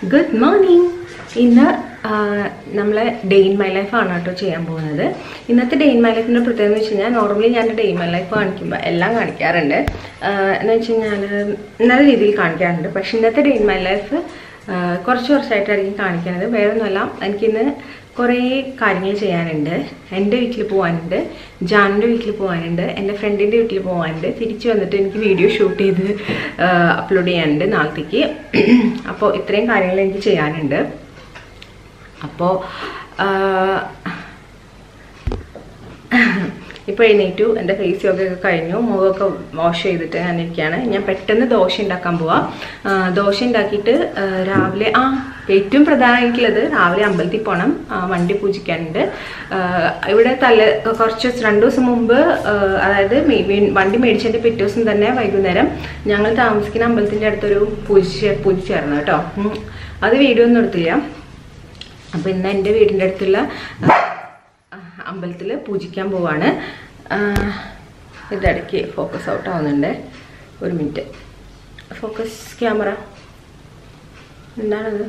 Good morning ഇന്ന് നമ്മൾ day in my life ആണ് കേട്ടോ ചെയ്യാൻ പോകുന്നത് ഇന്നത്തെ ഡേ ഇൻ മൈ ലൈഫിൻ്റെ പ്രത്യേകത എന്ന് വെച്ച് കഴിഞ്ഞാൽ നോർമലി ഞാൻ ഡേ ഇൻ മൈ ലൈഫ് കാണിക്കുമ്പോൾ എല്ലാം കാണിക്കാറുണ്ട് ആഹ് എന്ന് വെച്ച് കഴിഞ്ഞാൽ നല്ല രീതിയിൽ കാണിക്കാറുണ്ട് പക്ഷെ ഇന്നത്തെ ഡേ ഇൻ മൈ ലൈഫ് കുറച്ച് കുറച്ചായിട്ടായിരിക്കും കാണിക്കുന്നത് വേറെ ഒന്നുമല്ല എനിക്കിന്ന് കുറേ കാര്യങ്ങൾ ചെയ്യാനുണ്ട് എൻ്റെ വീട്ടിൽ പോകാനുണ്ട് ജാനിൻ്റെ വീട്ടിൽ പോകാനുണ്ട് എൻ്റെ ഫ്രണ്ടിൻ്റെ വീട്ടിൽ പോകാനുണ്ട് തിരിച്ച് വന്നിട്ട് എനിക്ക് വീഡിയോ ഷൂട്ട് ചെയ്ത് അപ്ലോഡ് ചെയ്യാനുണ്ട് നാളത്തേക്ക് അപ്പോൾ ഇത്രയും കാര്യങ്ങൾ എനിക്ക് ചെയ്യാനുണ്ട് അപ്പോൾ ഇപ്പോൾ എഴുന്നേറ്റു എൻ്റെ ഫേസ് യോഗ ഒക്കെ കഴിഞ്ഞു മുഖമൊക്കെ വാഷ് ചെയ്തിട്ട് ഞാൻ ഇരിക്കുകയാണ് ഞാൻ പെട്ടെന്ന് ദോശ ഉണ്ടാക്കാൻ പോവാം ആ, ദോശ ഉണ്ടാക്കിയിട്ട് ആ, രാവിലെ ആ ഏറ്റവും പ്രധാനമായിട്ടുള്ളത് രാവിലെ അമ്പലത്തിൽ പോകണം ആ, വണ്ടി പൂജിക്കാനുണ്ട് ആ, ഇവിടെ തല കുറച്ച് ദിവസം രണ്ട് ദിവസം മുമ്പ് ആ, അതായത് മേ- വീ- വണ്ടി മേടിച്ചതിൻ്റെ പിറ്റേ ദിവസം തന്നെ വൈകുന്നേരം ഞങ്ങൾ താമസിക്കുന്ന അമ്പലത്തിൻ്റെ അടുത്തൊരു പൂജ പൂജിച്ചായിരുന്നു കേട്ടോ ഉം. അത് വീഡിയോ ഒന്നും എടുത്തില്ല അപ്പോൾ ഇന്ന് എൻ്റെ വീടിൻ്റെ അടുത്തുള്ള അമ്പലത്തിൽ പൂജിക്കാൻ പോവാണ് ആ, ഇതിടയ്ക്ക് ഫോക്കസ് ഔട്ട് ആവുന്നുണ്ട് ഒരു മിനിറ്റ് ഫോക്കസ് ക്യാമറ എന്താണത്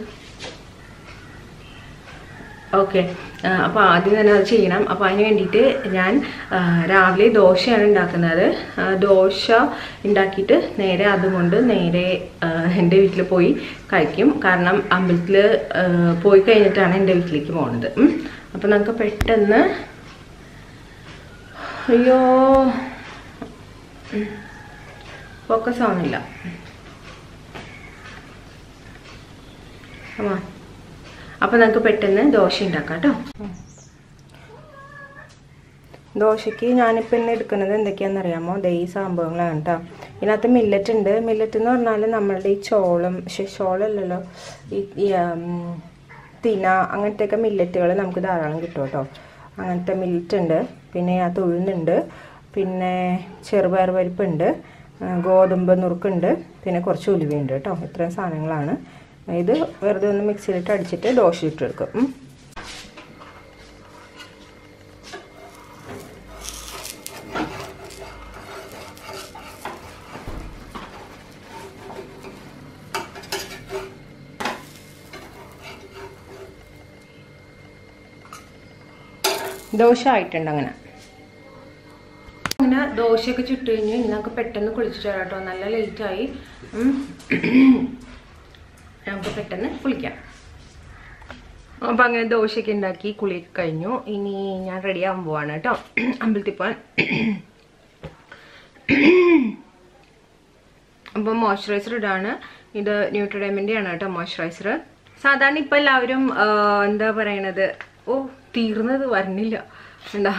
ഓക്കെ അപ്പോൾ ആദ്യം തന്നെ അത് ചെയ്യണം അപ്പോൾ അതിന് വേണ്ടിയിട്ട് ഞാൻ ആ, രാവിലെ ദോശയാണ് ഉണ്ടാക്കുന്നത് ആ, ദോശ ഉണ്ടാക്കിയിട്ട് നേരെ അതുകൊണ്ട് നേരെ ആ, എൻ്റെ വീട്ടിൽ പോയി കഴിക്കും കാരണം അമ്പലത്തിൽ പോയി കഴിഞ്ഞിട്ടാണ് എൻ്റെ വീട്ടിലേക്ക് പോകുന്നത് അപ്പോൾ നമുക്ക് പെട്ടെന്ന് അയ്യോ ഫോക്കസ് ആവുന്നില്ല ആ അപ്പോൾ നമുക്ക് പെട്ടെന്ന് ദോശ ഉണ്ടാക്കാം കേട്ടോ ദോശയ്ക്ക് ഞാനിപ്പോൾ ഇന്ന് എടുക്കുന്നത് എന്തൊക്കെയാണെന്ന് അറിയാമോ ദേ ഈ സംഭവങ്ങളാണ് കേട്ടോ ഇതിനകത്ത് മില്ലറ്റ് ഉണ്ട് മില്ലറ്റ് എന്ന് പറഞ്ഞാൽ നമ്മളുടെ ഈ ചോളം പക്ഷെ ചോളമല്ലല്ലോ ഈ ഈ, ഉം, തിന അങ്ങനത്തെയൊക്കെ മില്ലറ്റുകൾ നമുക്ക് ധാരാളം കിട്ടും കേട്ടോ അങ്ങനത്തെ മില്ലറ്റ് ഉണ്ട് പിന്നെ അതിനകത്ത് ഉഴുന്നുണ്ട് പിന്നെ ചെറുപയർ പരിപ്പുണ്ട് ആ, ഗോതമ്പ് നുറുക്കുണ്ട് പിന്നെ കുറച്ച് ഉലുവയുണ്ട് കേട്ടോ ഇത്രയും സാധനങ്ങളാണ് ഇത് വെറുതെ ഒന്ന് മിക്സിയിലിട്ട് അടിച്ചിട്ട് ദോശ ഇട്ടെടുക്കും ഉം. ദോശ ആയിട്ടുണ്ട് അങ്ങനെ അങ്ങനെ ദോശയൊക്കെ ചുട്ട് കഴിഞ്ഞ് ഇനി നമുക്ക് പെട്ടെന്ന് കുളിച്ചിട്ട് വരാം കേട്ടോ നല്ല ലേറ്റായി നമുക്ക് പെട്ടെന്ന് കുളിക്കാം അപ്പം അങ്ങനെ ദോശയൊക്കെ ഉണ്ടാക്കി കുളി കഴിഞ്ഞു ഇനി ഞാൻ റെഡി ആവാൻ പോവാണ് കേട്ടോ അമ്പലത്തിൽ പോകാൻ അപ്പം മോയ്സ്ചറൈസർ ഇടാണ് ഇത് ന്യൂട്രിഡമിൻ്റെ ആണ് കേട്ടോ മോയ്സ്ചറൈസർ സാധാരണ ഇപ്പം എല്ലാവരും ആ, എന്താ പറയണത് ഓ തീർന്നത് വരണില്ല ഉണ്ടാ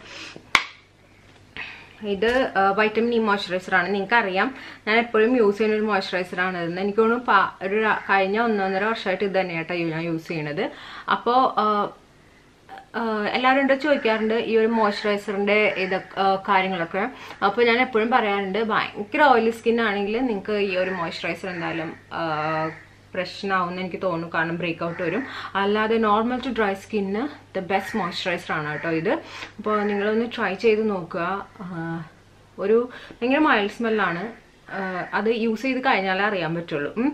ഇത് വൈറ്റമിൻ ഇ മോയ്സ്ചറൈസർ ആണ് നിങ്ങൾക്ക് അറിയാം ഞാൻ എപ്പോഴും യൂസ് ചെയ്യുന്ന ഒരു മോയ്സ്ചറൈസർ ആണ് ഇതെന്ന് എനിക്ക് തോന്നുന്നു പാ- ഒരു ര- കഴിഞ്ഞ ഒന്നൊന്നര വർഷമായിട്ട് ഇത് തന്നെയാട്ടോ ഞാൻ യൂസ് ചെയ്യണത് അപ്പോൾ എല്ലാവരും ഉണ്ട് ചോദിക്കാറുണ്ട് ഈ ഒരു മോയ്സ്ചറൈസറിന്റെ ഇതൊക്കെ ആ, കാര്യങ്ങളൊക്കെ അപ്പോൾ ഞാൻ എപ്പോഴും പറയാറുണ്ട് ഭയങ്കര ഓയിലി സ്കിൻ ആണെങ്കിൽ നിങ്ങൾക്ക് ഈ ഒരു മോയ്സ്ചറൈസർ എന്തായാലും ആ, പ്രശ്നമാവുമെന്ന് എനിക്ക് തോന്നുന്നു കാരണം ബ്രേക്ക് ഔട്ട് വരും അല്ലാതെ നോർമൽ ടു ഡ്രൈ സ്കിന്നിന് ദ ബെസ്റ്റ് മോയ്സ്ചറൈസർ ആണ് കേട്ടോ ഇത് അപ്പോൾ നിങ്ങളൊന്ന് ട്രൈ ചെയ്ത് നോക്കുക ആ, ഒരു ഭയങ്കര മൈൽഡ് സ്മെല്ലാണ് അത് യൂസ് ചെയ്ത് കഴിഞ്ഞാലേ അറിയാൻ പറ്റുള്ളൂ ഉം.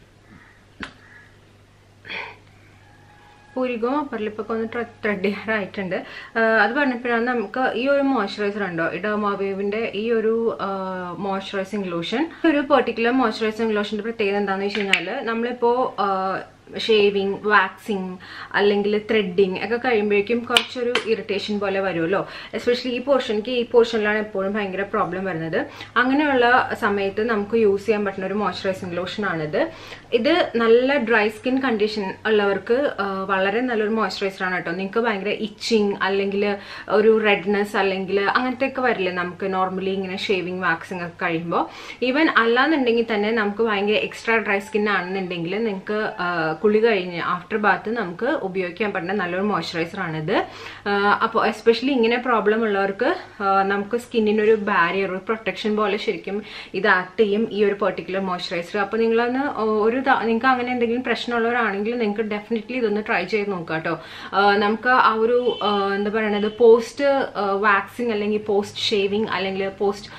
പുരികവും അപ്പർ ലിപ്പൊക്കെ ഒന്ന് ത്രെഡ് ചെയ്യാറായിട്ടുണ്ട് അത് പറഞ്ഞപ്പോഴാണ് നമുക്ക് ഈ ഒരു മോയ്സ്ചറൈസർ ഉണ്ടോ ഈ ഡെർമാവേവിന്റെ ഈ ഒരു മോയ്സ്ചറൈസിങ് ലോഷൻ ഒരു പെർട്ടിക്കുലർ മോയ്സ്ചറൈസിങ് ലോഷന്റെ പ്രത്യേകത എന്താണെന്ന് വെച്ച് കഴിഞ്ഞാൽ നമ്മളിപ്പോൾ ഷേവിങ് വാക്സിങ് അല്ലെങ്കിൽ ത്രെഡിങ് ഒക്കെ കഴിയുമ്പോഴേക്കും കുറച്ചൊരു ഇറിറ്റേഷൻ പോലെ വരുമല്ലോ എസ്പെഷ്യലി ഈ പോർഷനിക്ക് ഈ പോർഷനിലാണ് എപ്പോഴും ഭയങ്കര പ്രോബ്ലം വരുന്നത് അങ്ങനെയുള്ള സമയത്ത് നമുക്ക് യൂസ് ചെയ്യാൻ പറ്റുന്ന ഒരു മോയ്സ്ചറൈസിങ് ലോഷനാണിത് ഇത് നല്ല ഡ്രൈ സ്കിൻ കണ്ടീഷൻ ഉള്ളവർക്ക് ആ, വളരെ നല്ലൊരു മോയ്സ്ചറൈസർ ആണ് കേട്ടോ നിങ്ങൾക്ക് ഭയങ്കര ഇച്ചിങ് അല്ലെങ്കിൽ ഒരു റെഡ്നെസ് അല്ലെങ്കിൽ അങ്ങനത്തെ ഒക്കെ വരില്ലേ നമുക്ക് നോർമലി ഇങ്ങനെ ഷേവിങ് വാക്സിങ് ഒക്കെ കഴിയുമ്പോൾ ഈവൻ അല്ലാന്നുണ്ടെങ്കിൽ തന്നെ നമുക്ക് ഭയങ്കര എക്സ്ട്രാ ഡ്രൈ സ്കിൻ ആണെന്നുണ്ടെങ്കിൽ നിങ്ങൾക്ക് കുളി കഴിഞ്ഞ് ആഫ്റ്റർ ബാത്ത് നമുക്ക് ഉപയോഗിക്കാൻ പറ്റുന്ന നല്ലൊരു മോയ്സ്ചറൈസർ ആണിത് അപ്പോൾ എസ്പെഷ്യലി ഇങ്ങനെ പ്രോബ്ലം ഉള്ളവർക്ക് ആ, നമുക്ക് സ്കിന്നിനൊരു ബാരിയർ ഒരു പ്രൊട്ടക്ഷൻ പോലെ ശരിക്കും ഇത് ആക്ട് ചെയ്യും ഈ ഒരു പെർട്ടിക്കുലർ മോയ്സ്ചറൈസർ അപ്പോൾ നിങ്ങളൊന്ന് ഒരു ത- നിങ്ങൾക്ക് അങ്ങനെ എന്തെങ്കിലും പ്രശ്നമുള്ളവരാണെങ്കിൽ നിങ്ങൾക്ക് ഡെഫിനറ്റ്ലി ഇതൊന്ന് ട്രൈ ചെയ്ത് നോക്കുക കേട്ടോ നമുക്ക് ആ ഒരു ആ, എന്താ പറയണത് പോസ്റ്റ് വാക്സിങ് അല്ലെങ്കിൽ പോസ്റ്റ് ഷേവിങ് അല്ലെങ്കിൽ പോസ്റ്റ്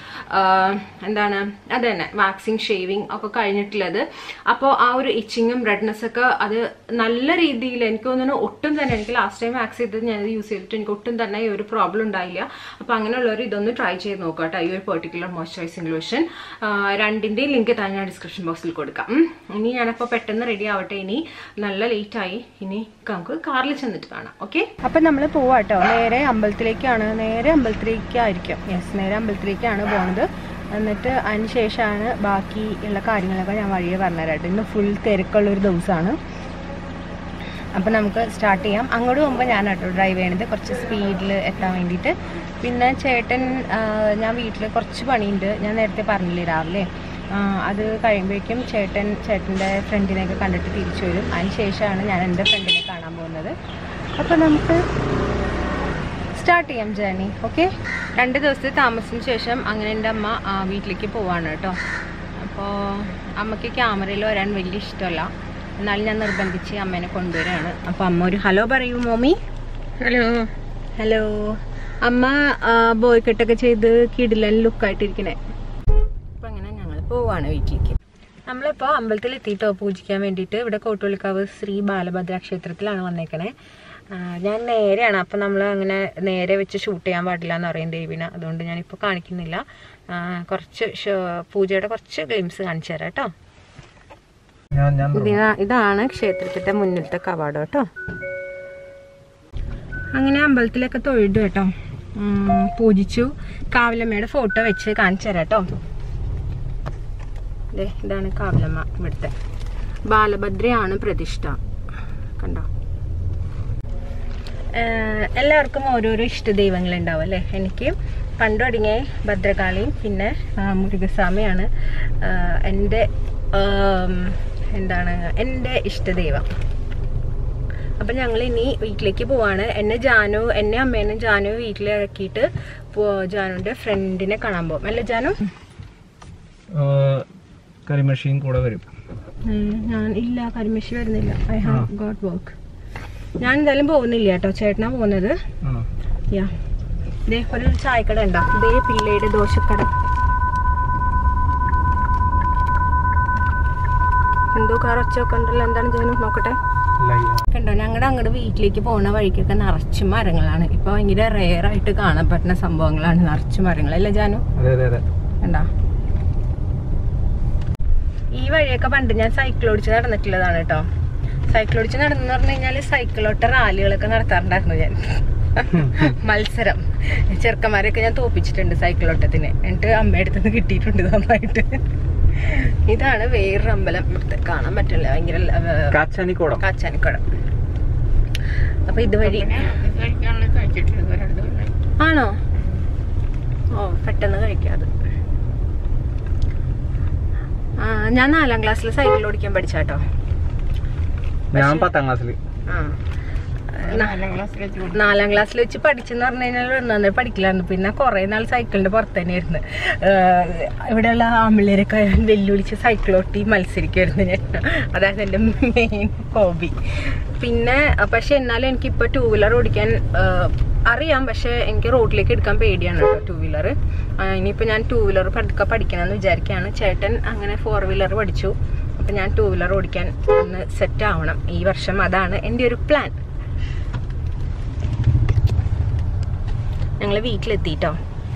എന്താണ് അത് തന്നെ വാക്സിങ് ഷേവിങ് ഒക്കെ കഴിഞ്ഞിട്ടുള്ളത് അപ്പോൾ ആ ഒരു ഇച്ചിങ്ങും റെഡ്നെസ് ഒക്കെ അത് നല്ല രീതിയിൽ എനിക്ക് തോന്നുന്നു ഒട്ടും തന്നെ എനിക്ക് ലാസ്റ്റ് ടൈം വാക്സ് ചെയ്തത് ഞാൻ യൂസ് ചെയ്തിട്ട് എനിക്ക് ഒട്ടും തന്നെ ഈ ഒരു പ്രോബ്ലം ഉണ്ടായില്ല അപ്പോൾ അങ്ങനെയുള്ളവർ ഇതൊന്ന് ട്രൈ ചെയ്ത് നോക്കുക കേട്ടോ ഈ ഒരു പെർട്ടിക്കുലർ മോയ്സ്ചറൈസിംഗ് ലോഷൻ രണ്ടിൻ്റെയും ലിങ്ക് താൻ ഞാൻ ഡിസ്ക്രിപ്ഷൻ ബോക്സിൽ കൊടുക്കാം ഉം. ഇനി ഞാനപ്പോൾ പെട്ടെന്ന് റെഡി ആവട്ടെ ഇനി നല്ല ലേറ്റ് ആയി ഇനി നമുക്ക് കാറിൽ ചെന്നിട്ട് കാണാം ഓക്കെ അപ്പം നമ്മൾ പോവാട്ടോ നേരെ അമ്പലത്തിലേക്കാണ് നേരെ അമ്പലത്തിലേക്കായിരിക്കും യെസ് നേരെ അമ്പലത്തിലേക്കാണ് പോകുന്നത് എന്നിട്ട് അതിന് ശേഷമാണ് ബാക്കി ഉള്ള കാര്യങ്ങളൊക്കെ ഞാൻ വഴിയെ പറഞ്ഞുതരാം ഇന്ന് ഫുൾ തിരക്കുള്ളൊരു ദിവസമാണ് അപ്പം നമുക്ക് സ്റ്റാർട്ട് ചെയ്യാം അങ്ങോട്ട് പോകുമ്പോൾ ഞാൻ കേട്ടോ ഡ്രൈവ് ചെയ്യണത് കുറച്ച് സ്പീഡിൽ എത്താൻ വേണ്ടിയിട്ട് പിന്നെ ചേട്ടൻ ആ, ഞാൻ വീട്ടിൽ കുറച്ച് പണിയുണ്ട് ഞാൻ നേരത്തെ പറഞ്ഞില്ലേ രാവിലെ ആ, അത് കഴിയുമ്പോഴേക്കും ചേട്ടൻ ചേട്ടൻ്റെ ഫ്രണ്ടിനെയൊക്കെ കണ്ടിട്ട് തിരിച്ചു വരും അതിന് ശേഷമാണ് ഞാൻ എൻ്റെ ഫ്രണ്ടിനെ കാണാൻ പോകുന്നത് അപ്പോൾ നമുക്ക് സ്റ്റാർട്ട് ചെയ്യാം ജേർണി ഓക്കെ രണ്ട് ദിവസത്തെ താമസത്തിന് ശേഷം അങ്ങനെ എൻ്റെ അമ്മ ആ, വീട്ടിലേക്ക് പോവാണ് കേട്ടോ അപ്പോൾ അമ്മയ്ക്ക് ക്യാമറയിൽ വരാൻ വലിയ ഇഷ്ടമല്ല എന്നാലും ഞാൻ നിർബന്ധിച്ച് അമ്മേനെ കൊണ്ടുവരികയാണ് അപ്പോൾ അമ്മ ഒരു ഹലോ പറയൂ മോമി ഹലോ ഹലോ അമ്മ ബോയ് കട്ടൊക്കെ ചെയ്ത് കിടിലൻ ലുക്കായിട്ടിരിക്കണേ അപ്പം അങ്ങനെ ഞങ്ങൾ പോവാണ് വീട്ടിലേക്ക് നമ്മളിപ്പോൾ അമ്പലത്തിൽ എത്തിയിട്ടോ പൂജിക്കാൻ വേണ്ടിയിട്ട് ഇവിടെ കോട്ടുള്ളിക്കാവ് ശ്രീ ബാലഭദ്ര ക്ഷേത്രത്തിലാണ് വന്നേക്കണേ ആ, ഞാൻ നേരെയാണ് അപ്പം നമ്മൾ അങ്ങനെ നേരെ വെച്ച് ഷൂട്ട് ചെയ്യാൻ പാടില്ല എന്ന് പറയും ദേവിനെ അതുകൊണ്ട് ഞാനിപ്പോൾ കാണിക്കുന്നില്ല ആ, കുറച്ച് ഷോ- പൂജയുടെ കുറച്ച് ഗ്ലിംസ് കാണിച്ചു തരാം കേട്ടോ ഞാൻ ഞാൻ ഇതാ- ഇതാണ് ക്ഷേത്രത്തിന്റെ മുന്നിലത്തെ കവാടം കേട്ടോ അങ്ങനെ അമ്പലത്തിലൊക്കെ തൊഴുതു കേട്ടോ ഉം, പൂജിച്ചു കാവലമ്മയുടെ ഫോട്ടോ വെച്ച് കാണിച്ചു തരാം കേട്ടോ ദേ, ഇതാണ് കാവലമ്മ ഇവിടുത്തെ ബാലഭദ്രയാണ് പ്രതിഷ്ഠ കണ്ടോ ഏഹ് എല്ലാവർക്കും ഓരോരോ ഇഷ്ടദൈവങ്ങൾ ഉണ്ടാവും അല്ലേ എനിക്ക് പണ്ട് തുടങ്ങിയ ഭദ്രകാളിയും പിന്നെ ആ, മുരുകസ്വാമിയാണ് ആഹ് എൻ്റെ ആം, എന്താണ് എൻ്റെ ഇഷ്ടദൈവം അപ്പം ഞങ്ങൾ ഇനി വീട്ടിലേക്ക് പോവാണ് എന്നെ ജാനു എന്നെ അമ്മേനെ ജാനു വീട്ടിലിറക്കിയിട്ട് പോ- ജാനുവിൻ്റെ ഫ്രണ്ടിനെ കാണാൻ പോകും അല്ലേ ജാനു കരിമഷിയും കൂടെ വരും ഉം, ഞാൻ ഇല്ല കരിമശി വരുന്നില്ല ഐ ഹാവ് ഗോട്ട് വർക്ക് ഞാൻ എന്തായാലും പോകുന്നില്ല കേട്ടോ ചേട്ടനാ പോകുന്നത് ആ യാ ദേ ഒരു ചായക്കട ഉണ്ടോ ദേ പിള്ളയുടെ ദോശക്കട എന്തോ കാർ ഒച്ചയൊക്കെ ഉണ്ടല്ലോ എന്താണ് ജാനു നോക്കട്ടെ ലൈല കണ്ടോ ഞങ്ങളുടെ അങ്ങോട്ട് വീട്ടിലേക്ക് പോകുന്ന വഴിക്കൊക്കെ നിറച്ച് മരങ്ങളാണ് ഇപ്പൊ ഭയങ്കര റെയർ ആയിട്ട് കാണാൻ പറ്റുന്ന സംഭവങ്ങളാണ് നിറച്ച് മരങ്ങൾ അല്ലേ ജാനു അതെ അതെ അതെ കണ്ടോ ഈ വഴിയൊക്കെ പണ്ട് ഞാൻ സൈക്കിൾ ഓടിച്ച് നടന്നിട്ടുള്ളതാണ് കേട്ടോ സൈക്കിൾ ഓടിച്ച് നടന്നു പറഞ്ഞു കഴിഞ്ഞാൽ സൈക്കിളോട്ട റാലികളൊക്കെ നടത്താറുണ്ടായിരുന്നു ഞാൻ മത്സരം ചെറുക്കന്മാരെയൊക്കെ ഞാൻ തോപ്പിച്ചിട്ടുണ്ട് സൈക്കിളോട്ടത്തിന് എന്നിട്ട് അമ്മയുടെ അടുത്ത് കിട്ടിയിട്ടുണ്ട് നന്നായിട്ട് ഇതാണ് വേറൊരു അമ്പലം ഇവിടുത്തെ കാണാൻ പറ്റില്ല ഭയങ്കര ഏർ, കാച്ചാനിക്കോടം കാച്ചാനിക്കുളം അപ്പൊ ഇതുവഴി ആണോ ഓ പെട്ടെന്ന് കഴിക്കാതെ ആ ഞാൻ നാലാം ക്ലാസ്സിൽ സൈക്കിൾ ഓടിക്കാൻ പഠിച്ചാട്ടോ ഞാൻ പത്താം ക്ലാസ്സിൽ ആ നാലാം ക്ലാസ്സിൽ വെച്ച് പഠിച്ചെന്ന് പറഞ്ഞു കഴിഞ്ഞാൽ നന്നായി പഠിക്കില്ലായിരുന്നു പിന്നെ കുറെ നാൾ സൈക്കിളിന്റെ പുറത്ത് തന്നെയായിരുന്നു ഏഹ് ഇവിടെയുള്ള ആമ്പിള്ളേരൊക്കെ വെല്ലുവിളിച്ച് സൈക്കിൾ ഓട്ടി മത്സരിക്കുമായിരുന്നു ഞാൻ അതായത് എൻ്റെ മെയിൻ ഹോബി പിന്നെ പക്ഷെ എന്നാലും എനിക്കിപ്പോൾ ടൂ വീലർ ഓടിക്കാൻ ഏഹ്, അറിയാം പക്ഷെ എനിക്ക് റോഡിലേക്ക് എടുക്കാൻ പേടിയാണ് കേട്ടോ ടൂ വീലർ ഇനിയിപ്പോൾ ഞാൻ ടൂ വീലർ പതുക്കെ പഠിക്കണമെന്ന് വിചാരിക്കുകയാണ് ചേട്ടൻ അങ്ങനെ ഫോർ വീലർ പഠിച്ചു അപ്പം ഞാൻ ടൂ വീലർ ഓടിക്കാൻ ഒന്ന് സെറ്റ് ആവണം ഈ വർഷം അതാണ് എൻ്റെ ഒരു പ്ലാൻ ഞങ്ങൾ വീട്ടിലെത്തിട്ടോ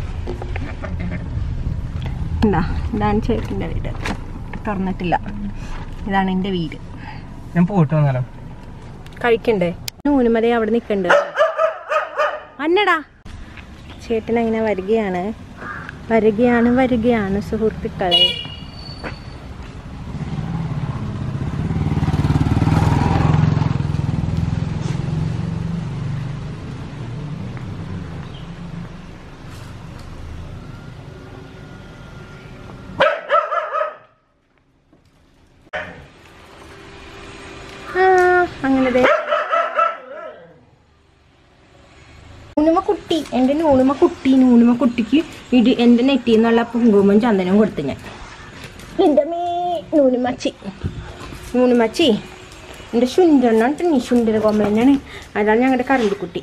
എന്താ ഇതാണ് ചേട്ടൻ്റെ വീട് തുറന്നിട്ടില്ല ഇതാണ് എൻ്റെ വീട് ഞാൻ പോയിട്ട് വന്നാലോ കഴിക്കണ്ടേ നൂനുമതി അവിടെ നിൽക്കണ്ട് അന്നടാ ചേട്ടൻ അങ്ങനെ വരികയാണ് വരികയാണ് വരികയാണ് സുഹൃത്തുക്കളെ ആ അങ്ങനെ ദേ നൂനുമ കുട്ടി എൻ്റെ നൂനുമ കുട്ടി നൂനുമ കുട്ടിക്ക് ഇടി എൻ്റെ നെറ്റിയിൽ നിന്നുള്ള കുങ്കുമം ചന്ദനവും കൊടുത്തു ഞാൻ എൻ്റെ മേ നൂനുമച്ചി നൂനുമച്ചി എൻ്റെ ശുണ്ടണ്ണ നീ ശുണ്ടര കോമ്പളഞ്ഞാണ് അതാണ് ഞങ്ങളുടെ കറണ്ടിക്കുട്ടി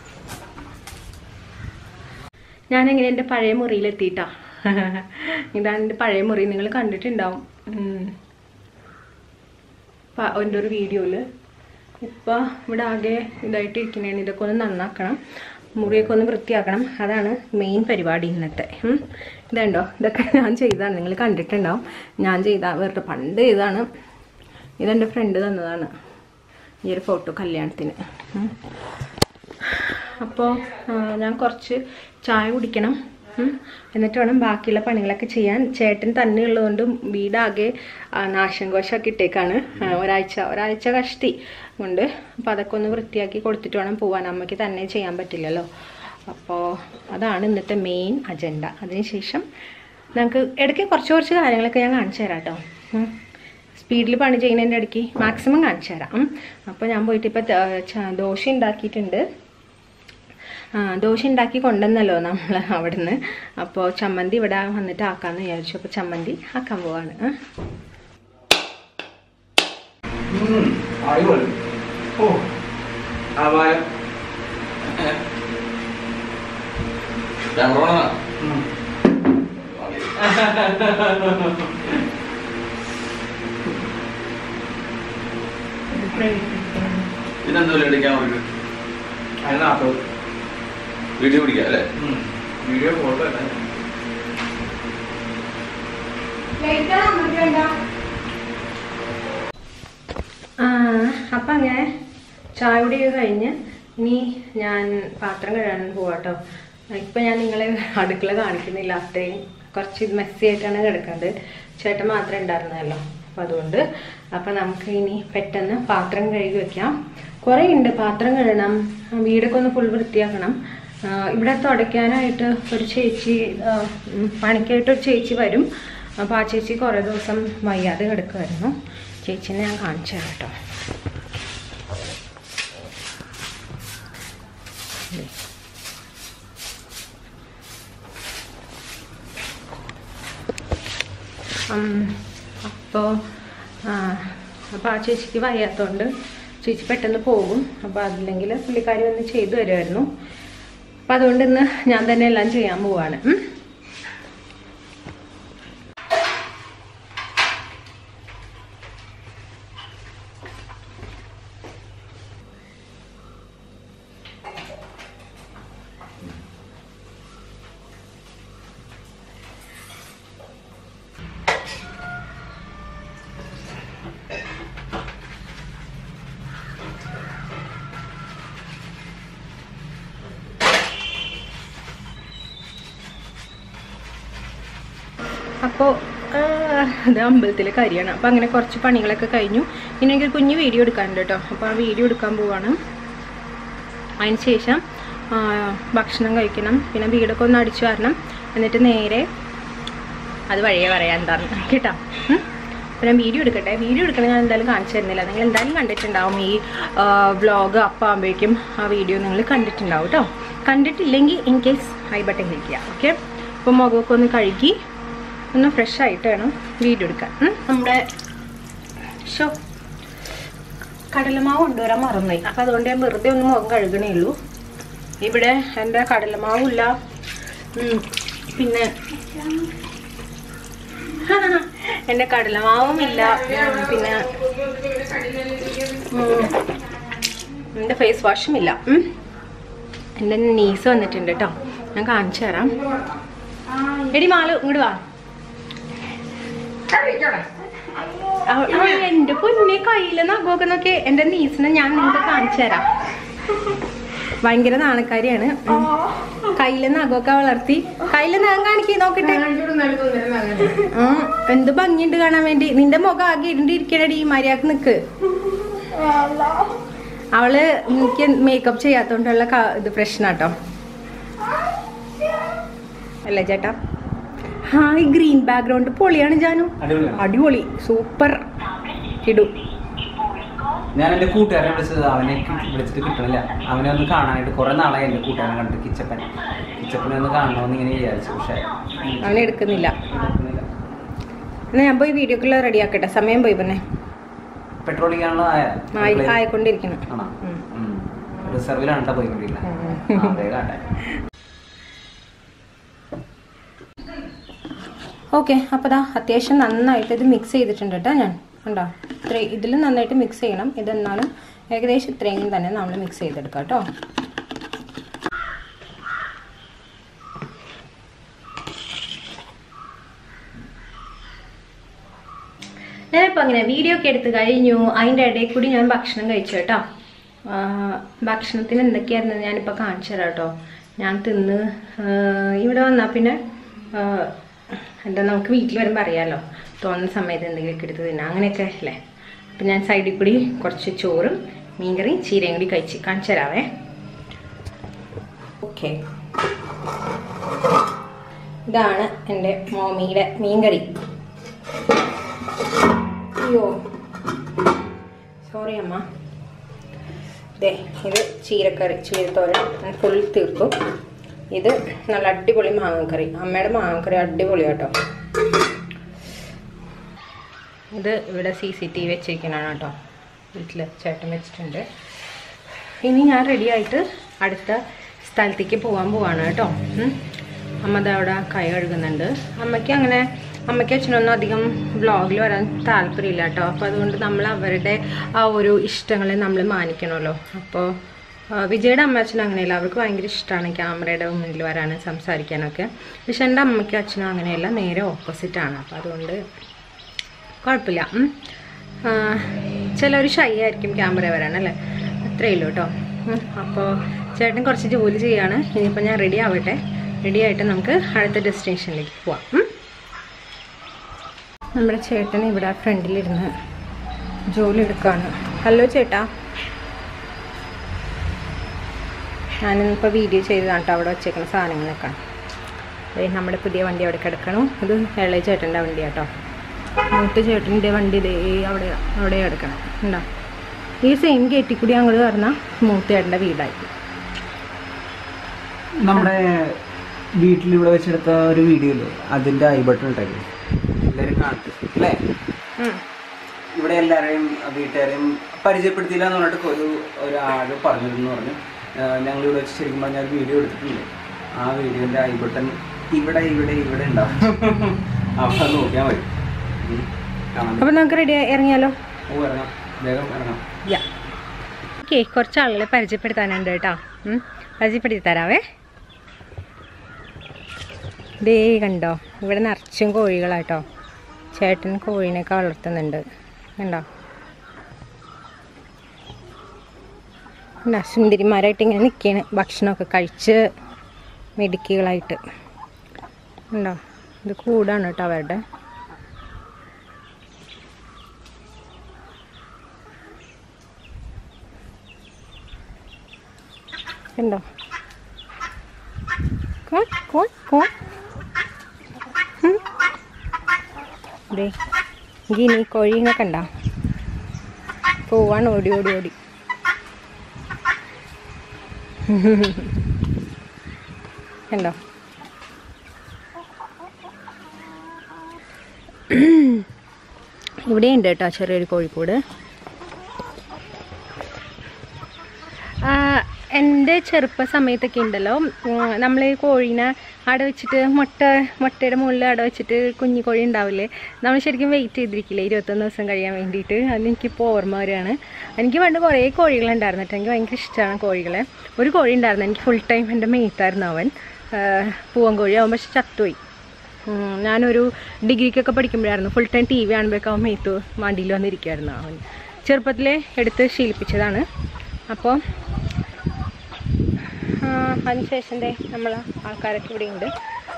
ഞാനെങ്ങനെ എൻ്റെ പഴയ മുറിയിലെത്തിയിട്ടാ ഇതാണ് എൻ്റെ പഴയ മുറി നിങ്ങൾ കണ്ടിട്ടുണ്ടാവും ഉം. പ- എൻ്റെ ഒരു വീഡിയോയിൽ ഇപ്പം ഇവിടെ ആകെ ഇതായിട്ട് ഇരിക്കുന്നതാണ് ഇതൊക്കെ ഒന്ന് നന്നാക്കണം മുറിയൊക്കെ ഒന്ന് വൃത്തിയാക്കണം അതാണ് മെയിൻ പരിപാടി ഇന്നത്തെ ഉം. ഇതുണ്ടോ ഇതൊക്കെ ഞാൻ ചെയ്തതാണ് നിങ്ങൾ കണ്ടിട്ടുണ്ടാവും ഞാൻ ചെയ്ത വെറുതെ പണ്ട് ചെയ്താണ് ഇതെൻ്റെ ഫ്രണ്ട് തന്നതാണ് ഈ ഒരു ഫോട്ടോ കല്യാണത്തിന് ഉം. അപ്പോൾ ഞാൻ കുറച്ച് ചായ കുടിക്കണം ഉം. എന്നിട്ട് വേണം ബാക്കിയുള്ള പണികളൊക്കെ ചെയ്യാൻ ചേട്ടൻ തന്നെ ഉള്ളതുകൊണ്ട് വീടാകെ ആ, നാശം കോശമൊക്കെ ഇട്ടേക്കാണ് ആ, ഒരാഴ്ച ഒരാഴ്ച കഷ്ടി കൊണ്ട് അപ്പോൾ അതൊക്കെ ഒന്ന് വൃത്തിയാക്കി കൊടുത്തിട്ട് വേണം പോകാൻ അമ്മയ്ക്ക് തന്നെ ചെയ്യാൻ പറ്റില്ലല്ലോ അപ്പോൾ അതാണ് ഇന്നത്തെ മെയിൻ അജണ്ട അതിനുശേഷം നമുക്ക് ഇടയ്ക്ക് കുറച്ച് കുറച്ച് കാര്യങ്ങളൊക്കെ ഞാൻ കാണിച്ചു തരാം കേട്ടോ സ്പീഡിൽ പണി ചെയ്യുന്നതിൻ്റെ ഇടയ്ക്ക് മാക്സിമം കാണിച്ചു തരാം ഉം. അപ്പോൾ ഞാൻ പോയിട്ട് ഇപ്പോൾ ദോശ ഉണ്ടാക്കിയിട്ടുണ്ട് ആ, ദോശ ഉണ്ടാക്കി കൊണ്ടുവന്നല്ലോ നമ്മൾ അവിടുന്ന് അപ്പോൾ ചമ്മന്തി ഇവിടെ വന്നിട്ട് ആക്കാമെന്ന് വിചാരിച്ചു അപ്പോൾ ചമ്മന്തി ആക്കാൻ പോവാണ് ആ. അടിപൊളി ഓ ആവായം ക്യാമറ ഇതെന്തോ അടിക്കാൻ അവർക്ക് അതിനകത്ത് വീഡിയോ പിടിക്കാം അല്ലേ വീഡിയോ ഫോട്ടോ അല്ല ആ, അപ്പം അങ്ങനെ ചായ കുടിയൊക്കെ കഴിഞ്ഞ് ഇനി ഞാൻ പാത്രം കഴുകാൻ പോവാട്ടോ ഇപ്പം ഞാൻ നിങ്ങളെ അടുക്കള കാണിക്കുന്നില്ല അത്രയും കുറച്ച് മെസ്സി ആയിട്ടാണ് കിടക്കുന്നത് ചേട്ടൻ മാത്രമേ ഉണ്ടായിരുന്നല്ലോ അപ്പം അതുകൊണ്ട് അപ്പം നമുക്ക് ഇനി പെട്ടെന്ന് പാത്രം കഴുകി വെക്കാം കുറേ ഉണ്ട് പാത്രം കഴുകണം ആ, വീടൊക്കെ ഒന്ന് ഫുൾ വൃത്തിയാക്കണം ആ, ഇവിടെ തുടയ്ക്കാനായിട്ട് ഒരു ചേച്ചി ആ, ഉം, പണിക്കായിട്ട് ഒരു ചേച്ചി വരും അപ്പോൾ ആ ചേച്ചി കുറേ ദിവസം വയ്യാതെ കിടക്കുമായിരുന്നു ചേച്ചിനെ ഞാൻ കാണിച്ചു തരാം കേട്ടോ അപ്പോൾ അപ്പോൾ ആ ചേച്ചിക്ക് വയ്യാത്തതുകൊണ്ട് ചേച്ചി പെട്ടെന്ന് പോകും അപ്പോൾ അതില്ലെങ്കിൽ പുള്ളിക്കാരി വന്ന് ചെയ്തു തരുമായിരുന്നു അപ്പം അതുകൊണ്ട് ഇന്ന് ഞാൻ തന്നെ എല്ലാം ചെയ്യാൻ പോവാണ് ഉം. അപ്പോൾ അത് അമ്പലത്തിലെ കാര്യമാണ് അപ്പോൾ അങ്ങനെ കുറച്ച് പണികളൊക്കെ കഴിഞ്ഞു ഇനി എനിക്കൊരു കുഞ്ഞ് വീഡിയോ എടുക്കാനുണ്ട് കേട്ടോ അപ്പോൾ ആ വീഡിയോ എടുക്കാൻ പോവാണ് അതിന് ശേഷം ആ, ഭക്ഷണം കഴിക്കണം പിന്നെ വീടൊക്കെ ഒന്ന് അടിച്ചു വരണം എന്നിട്ട് നേരെ അത് വഴിയേ പറയാം എന്താന്ന് കേട്ടോ ഉം? അപ്പോൾ ഞാൻ വീഡിയോ എടുക്കട്ടെ വീഡിയോ എടുക്കണ ഞാൻ എന്തായാലും കാണിച്ചു തരുന്നില്ല നിങ്ങൾ എന്തായാലും കണ്ടിട്ടുണ്ടാവും ഈ വ്ളോഗ് അപ്പാകുമ്പോഴേക്കും ആ വീഡിയോ നിങ്ങൾ കണ്ടിട്ടുണ്ടാവും കേട്ടോ കണ്ടിട്ടില്ലെങ്കിൽ in case I button click ചെയ്യാം ഓക്കെ അപ്പോൾ മുഖമൊക്കെ ഒന്ന് കഴുകി ഒന്ന് ഫ്രഷ് ആയിട്ട് വേണം വീഡിയോ എടുക്കാൻ ഉം? നമ്മുടെ ഷോ കടലമാവ് കൊണ്ടുവരാൻ മറന്നുപോയി അപ്പം അതുകൊണ്ട് ഞാൻ വെറുതെ ഒന്ന് മുഖം കഴുകണേ ഉള്ളൂ ഇവിടെ എൻ്റെ കടലമാവില്ല ഉം, പിന്നെ എൻ്റെ കടലമാവും ഇല്ല ഉം, പിന്നെ ഉം, എൻ്റെ ഫേസ് വാഷും ഇല്ല ഉം. എൻ്റെ നീസ് വന്നിട്ടുണ്ട് കേട്ടോ ഞാൻ കാണിച്ചു തരാം എടി മാള് ഇങ്ങോട്ട് വാ അവ- ആ, എന്റെ പൊന്നെ കയ്യിലെ നഖമൊക്കെ നോക്കി എന്റെ നീസിനെ ഞാൻ നിങ്ങൾക്ക് കാണിച്ചു തരാം ഭയങ്കര നാണക്കാരിയാണ് ഉം. കയ്യിലെ നഖമൊക്കെ വളർത്തി കയ്യിലെ നഖം കാണിക്കേ നോക്കട്ടെ ആ എന്ത് ഭംഗിയുണ്ട് കാണാൻ വേണ്ടി നിന്റെ മുഖം ആകെ ഇരുണ്ടിരിക്കണടി മര്യാദക്ക് നിക്ക് അവള് എനിക്ക് മേക്കപ്പ് ചെയ്യാത്തോണ്ടുള്ള ക- ഇത് പ്രശ്നാട്ടോ അല്ലേ ചേട്ടാ ആ ഈ ഗ്രീൻ ബാക്ക്ഗ്രൗണ്ട് പൊളിയാണ് ജാനു അടിപൊളിയാണ് അടിപൊളി സൂപ്പർ ഇടു ഞാൻ എന്റെ കൂട്ടുകാരനെ വിളിച്ചത് അവനെ കി- വിളിച്ചിട്ട് കിട്ടണില്ല അവനെ ഒന്ന് കാണാനായിട്ട് കുറെ നാളായി എന്റെ കൂട്ടുകാരനെ കണ്ടിട്ട് കിച്ചപ്പൻ കിച്ചപ്പനെ ഒന്ന് കാണണമെന്ന് ഇങ്ങനെ വിചാരിച്ചു പക്ഷേ അവനെ എടുക്കുന്നില്ല കിട്ടുന്നില്ല. എന്നാ ഞാൻ പോയി വീഡിയോക്കുള്ള റെഡി ആക്കട്ടെ സമയം പോയി പിന്നെ പെട്രോൾ ചെയ്യാനുള്ള ആയി- ആയിക്കൊണ്ടിരിക്കണം ആണോ ഉം. റിസർവിലാണ് കേട്ടോ പോയിക്കൊണ്ടിരിക്കുന്നത് ഉം. ആ, വേഗം ആട്ടെ. ഓക്കെ അപ്പോൾ ദാ അത്യാവശ്യം നന്നായിട്ട് ഇത് മിക്സ് ചെയ്തിട്ടുണ്ട് കേട്ടോ ഞാൻ ഉണ്ടോ ഇത്ര ഇതിൽ നന്നായിട്ട് മിക്സ് ചെയ്യണം ഇതെന്നാലും ഏകദേശം ഇത്രയും തന്നെ നമ്മൾ മിക്സ് ചെയ്തെടുക്കാം കേട്ടോ ഞാനിപ്പോൾ അങ്ങനെ വീഡിയോ ഒക്കെ എടുത്ത് കഴിഞ്ഞു അതിൻ്റെ ഇടയിൽ കൂടി ഞാൻ ഭക്ഷണം കഴിച്ചു കേട്ടോ ആ, ഭക്ഷണത്തിന് എന്തൊക്കെയായിരുന്നു ഞാനിപ്പോൾ കാണിച്ചു തരാം കേട്ടോ ഞാൻ തിന്ന് ആ, ഇവിടെ വന്നാൽ പിന്നെ ആ, എന്താ നമുക്ക് വീട്ടിൽ വരുമ്പോൾ അറിയാമല്ലോ തോന്നുന്ന സമയത്ത് എന്തെങ്കിലുമൊക്കെ എടുത്ത് തിന്നാം അങ്ങനെയൊക്കെ അല്ലേ അപ്പം ഞാൻ സൈഡിൽ കൂടി കുറച്ച് ചോറും മീൻകറിയും ചീരയും കൂടി കഴിച്ച് കാണിച്ചു തരാവേ ഓക്കെ ഇതാണ് എൻ്റെ മോമിയുടെ മീൻകറി അയ്യോ സോറി അമ്മ ദേ ഇത് ചീരക്കറി ചീരത്തോരൻ ഞാൻ ഫുൾ തീർത്തു ഇത് നല്ല അടിപൊളി മാങ്ങക്കറി അമ്മയുടെ മാങ്ങക്കറി അടിപൊളി കേട്ടോ ഇത് ഇവിടെ സി സി ടി വി വെച്ചിരിക്കണതാണ് കേട്ടോ വീട്ടിൽ ചേട്ടൻ വെച്ചിട്ടുണ്ട് ഇനി ഞാൻ റെഡി ആയിട്ട് അടുത്ത സ്ഥലത്തേക്ക് പോകാൻ പോവാണ് കേട്ടോ ഉം. അമ്മ ദാ അവിടെ കൈ കഴുകുന്നുണ്ട് അമ്മയ്ക്ക് അങ്ങനെ അമ്മയ്ക്ക് അച്ഛനൊന്നും അധികം വ്ളോഗിൽ വരാൻ താല്പര്യമില്ല കേട്ടോ അപ്പോൾ അതുകൊണ്ട് നമ്മൾ അവരുടെ ആ ഒരു ഇഷ്ടങ്ങളെ നമ്മൾ മാനിക്കണമല്ലോ അപ്പോൾ വിജയുടെ അമ്മ അച്ഛനും അങ്ങനെയല്ല അവർക്ക് ഭയങ്കര ഇഷ്ടമാണ് ക്യാമറയുടെ മുന്നിൽ വരാനും സംസാരിക്കാനൊക്കെ പക്ഷെ എൻ്റെ അമ്മയ്ക്കും അച്ഛനും അങ്ങനെയല്ല നേരെ ഓപ്പോസിറ്റാണ് അപ്പോൾ അതുകൊണ്ട് കുഴപ്പമില്ല ചിലർ ഷൈ ആയിരിക്കും ക്യാമറ വരാൻ അല്ലേ അത്രയേ ഉള്ളൂ കേട്ടോ അപ്പോൾ ചേട്ടൻ കുറച്ച് ജോലി ചെയ്യാണ് ഇനിയിപ്പോൾ ഞാൻ റെഡി ആവട്ടെ റെഡി ആയിട്ട് നമുക്ക് അടുത്ത ഡെസ്റ്റിനേഷനിലേക്ക് പോവാം ഉം. നമ്മുടെ ചേട്ടൻ ഇവിടെ ഫ്രണ്ടിലിരുന്ന് ജോലി എടുക്കുകയാണ് ഹലോ ചേട്ടാ ഞാനിന്നിപ്പോൾ വീഡിയോ ചെയ്തതാണ് കേട്ടോ അവിടെ വെച്ചേക്കുന്ന സാധനങ്ങളൊക്കെ ദേ നമ്മുടെ പുതിയ വണ്ടി അവിടെ കിടക്കണം ഇത് ഇളയ ചേട്ടൻ്റെ വണ്ടി കേട്ടോ മൂത്ത ചേട്ടൻ്റെ വണ്ടി ദേ അവിടെ അവിടെ കിടക്കണം ഉണ്ടോ ഈ സെയിം ഗേറ്റിൽ കൂടി അങ്ങോട്ട് പറഞ്ഞാൽ മൂത്ത ചേട്ടൻ്റെ വീടായി നമ്മുടെ വീട്ടിൽ ഇവിടെ വെച്ചെടുത്ത ഒരു വീഡിയോ ഇല്ലേ അതിന്റെ ഐ ബട്ടൺ ഉണ്ടാക്കി എല്ലാവരും കാണട്ടെ അല്ലേ ഇവിടെ എല്ലാവരെയും വീട്ടുകാരെയും പരിചയപ്പെടുത്തിയില്ല എന്ന് പറഞ്ഞിട്ട് ഒരു ഒരാൾ പറഞ്ഞിരുന്നു പറഞ്ഞു ഞങ്ങൾ ഇവിടെ വെച്ച് ശരിക്കും പറഞ്ഞാൽ ഒരു വീഡിയോ എടുത്തിട്ടുണ്ട് ആ വീഡിയോന്റെ ഐ ബട്ടൺ ഇവിടെ ഇവിടെ ഇവിടെ ഉണ്ടാവും അപ്പൊ അത് നോക്കിയാൽ മതി ഉം. കാണാൻ അപ്പോൾ നമുക്ക് റെഡി ഇറങ്ങിയാലോ ഓ ഇറങ്ങാം വേഗം ഇറങ്ങാം യാ ഓക്കെ കുറച്ച് ആളുകളെ പരിചയപ്പെടുത്താനുണ്ട് കേട്ടോ ഉം. പരിചയപ്പെടുത്തി തരാവേ ദേ കണ്ടോ ഇവിടെ നിറച്ചും കോഴികളാട്ടോ ചേട്ടൻ കോഴീനെയൊക്കെ വളർത്തുന്നുണ്ട് കണ്ടോ കണ്ടോ സുന്ദരിമാരായിട്ട് ഇങ്ങനെ നിൽക്കുകയാണ് ഭക്ഷണമൊക്കെ കഴിച്ച് മിടുക്കികളായിട്ട് ഉണ്ടോ ഇത് കൂടാണ് കേട്ടോ അവരുടെ കണ്ടോ കോൺ കോൺ കോൺ ഉം. ദേ ഗിനി കോഴീനെ കണ്ട പോവാണ് ഓടി ഓടി ഓടി കണ്ടോ ഇവിടെയുണ്ട് കേട്ടോ ചെറിയൊരു കോഴിക്കോട് ആ, എൻ്റെ ചെറുപ്പ സമയത്തൊക്കെ ഉണ്ടല്ലോ നമ്മൾ ഈ കോഴീനെ അട വെച്ചിട്ട് മുട്ട മുട്ടയുടെ മുകളിൽ അട വെച്ചിട്ട് കുഞ്ഞു കോഴി ഉണ്ടാവില്ലേ നമ്മൾ ശരിക്കും വെയിറ്റ് ചെയ്തിരിക്കില്ലേ ഇരുപത്തൊന്ന് ദിവസം കഴിയാൻ വേണ്ടിയിട്ട് അതെനിക്കിപ്പോൾ ഓർമ്മ വരികയാണ് എനിക്ക് പണ്ട് കുറേ കോഴികളുണ്ടായിരുന്നു കേട്ടോ എനിക്ക് ഭയങ്കര ഇഷ്ടമാണ് കോഴികളെ ഒരു കോഴി ഉണ്ടായിരുന്നു എനിക്ക് ഫുൾ ടൈം എൻ്റെ മെയ്ത്തായിരുന്നു അവൻ ആ, പൂവൻ കോഴി അവൻ പക്ഷെ ചത്തുപോയി ഉം, ഞാനൊരു ഡിഗ്രിക്കൊക്കെ പഠിക്കുമ്പോഴായിരുന്നു ഫുൾ ടൈം ടി വി കാണുമ്പോഴൊക്കെ അവൻ മെയ്ത്ത് വണ്ടിയിൽ വന്നിരിക്കുമായിരുന്നു അവൻ ചെറുപ്പത്തിലെ എടുത്ത് ശീലിപ്പിച്ചതാണ് അപ്പോൾ അതിനുശേഷം ദേ നമ്മൾ ആൾക്കാരൊക്കെ ഇവിടെ ഉണ്ട്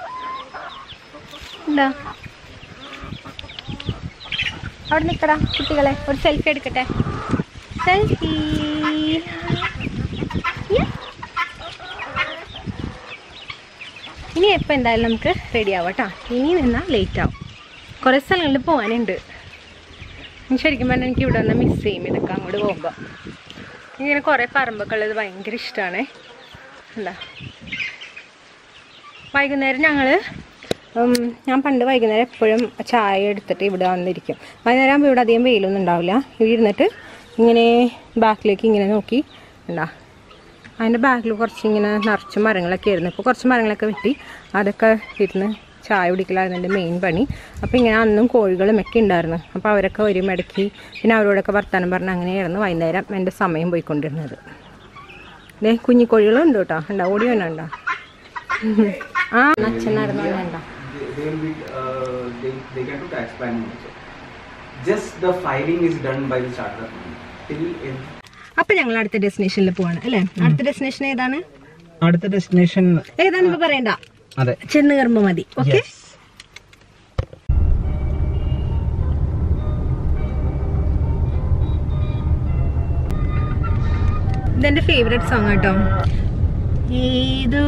എന്താ അവിടെ നിൽക്കടാ കുട്ടികളെ ഒരു സെൽഫി എടുക്കട്ടെ സെൽഫി ഇനി എപ്പോൾ എന്തായാലും നമുക്ക് റെഡി ആവാം കേട്ടോ ഇനി നിന്നാൽ ലേറ്റ് ആവും കുറേ സ്ഥലങ്ങളിൽ പോകാനുണ്ട് ഇനി ശരിക്കും പറഞ്ഞാൽ എനിക്ക് ഇവിടെ വന്നാൽ മിസ് ചെയ്യും ഇതൊക്കെ അങ്ങോട്ട് പോകുമ്പോൾ ഇങ്ങനെ കുറേ പറമ്പൊക്കെ ഉള്ളത് ഭയങ്കര ഇഷ്ടമാണ് എന്താ വൈകുന്നേരം ഞങ്ങൾ ഞാൻ പണ്ട് വൈകുന്നേരം എപ്പോഴും ചായ എടുത്തിട്ട് ഇവിടെ വന്നിരിക്കും വൈകുന്നേരം ആകുമ്പോൾ ഇവിടെ അധികം വെയിലൊന്നും ഉണ്ടാവില്ല ഇവിടെ ഇരുന്നിട്ട് ഇങ്ങനെ ബാക്കിലേക്ക് ഇങ്ങനെ നോക്കി ഉണ്ടാ അതിൻ്റെ ബാക്കിൽ കുറച്ച് ഇങ്ങനെ നിറച്ച് മരങ്ങളൊക്കെ ആയിരുന്നു ഇപ്പോൾ കുറച്ച് മരങ്ങളൊക്കെ വെട്ടി അതൊക്കെ ഇരുന്ന് ചായ കുടിക്കലായിരുന്നു എൻ്റെ മെയിൻ പണി അപ്പോൾ ഇങ്ങനെ അന്നും കോഴികളും ഒക്കെ ഉണ്ടായിരുന്നു അപ്പോൾ അവരൊക്കെ വരും ഇടയ്ക്ക് പിന്നെ അവരോടൊക്കെ വർത്താനം പറഞ്ഞ് അങ്ങനെയായിരുന്നു വൈകുന്നേരം എൻ്റെ സമയം പോയിക്കൊണ്ടിരുന്നത് ദേ കുഞ്ഞി കോഴികളും ഉണ്ട് കേട്ടോ ഉണ്ടോ ഓടി വന്നുണ്ടോ ആ അച്ഛനായിരുന്നു വേണ്ട They, they will be, uh, they, they get to tax planning also. Just the filing is done by the charter company. Till every അപ്പോൾ ഞങ്ങൾ അടുത്ത ഡെസ്റ്റിനേഷനിൽ പോവാണ് അല്ലേ അടുത്ത ഡെസ്റ്റിനേഷൻ ഏതാണ് അടുത്ത ഡെസ്റ്റിനേഷൻ ഏതാണെന്ന് ഇപ്പോൾ പറയണ്ട അതെ ചെന്ന് കയറുമ്പോൾ മതി ഓക്കെ ഇതെന്റെ ഫേവറേറ്റ് സോങ് കേട്ടോ ഏതോ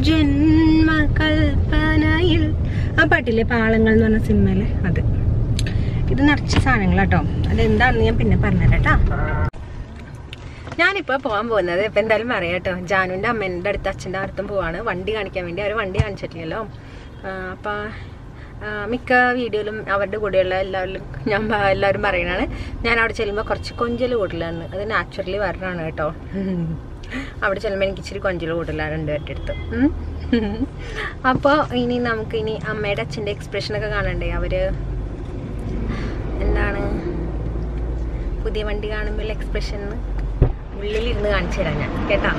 ജന്മകൽപ്പനയിൽ ആ പാട്ടില്ലേ പാളങ്ങൾ എന്ന് പറഞ്ഞ സിനിമയിലെ അത് ഇത് നിറച്ച സാധനങ്ങളാട്ടോ അതെന്താണെന്ന് ഞാൻ പിന്നെ പറഞ്ഞുതരാം കേട്ടോ ഞാനിപ്പോൾ പോകാൻ പോകുന്നത് ഇപ്പം എന്തായാലും പറയാം കേട്ടോ ജാനുവിൻ്റെ അമ്മേൻ്റെ അടുത്ത് അച്ഛൻ്റെ അടുത്തും പോവാണ് വണ്ടി കാണിക്കാൻ വേണ്ടി അവർ വണ്ടി കാണിച്ചിട്ടില്ലല്ലോ അപ്പം മിക്ക വീഡിയോയിലും അവരുടെ കൂടെയുള്ള എല്ലാവരും ഞാൻ പ- എല്ലാവരും പറയണതാണ് ഞാൻ അവിടെ ചെല്ലുമ്പോൾ കുറച്ച് കൊഞ്ചൽ കൂടുതലാണ് അത് നാച്ചുറലി വരണതാണ് കേട്ടോ അവിടെ ചെല്ലുമ്പോൾ എനിക്ക് ഇച്ചിരി കൊഞ്ചൽ കൂടുതലാണ് രണ്ടുപേരുടെ അടുത്ത് അപ്പോൾ ഇനി നമുക്ക് ഇനി അമ്മയുടെ അച്ഛൻ്റെ എക്സ്പ്രഷനൊക്കെ കാണണ്ടേ അവർ എന്താണ് പുതിയ വണ്ടി കാണുമ്പോൾ എക്സ്പ്രഷൻ ഉള്ളിലിരുന്ന് കാണിച്ചു തരാം ഞാൻ കേട്ടാ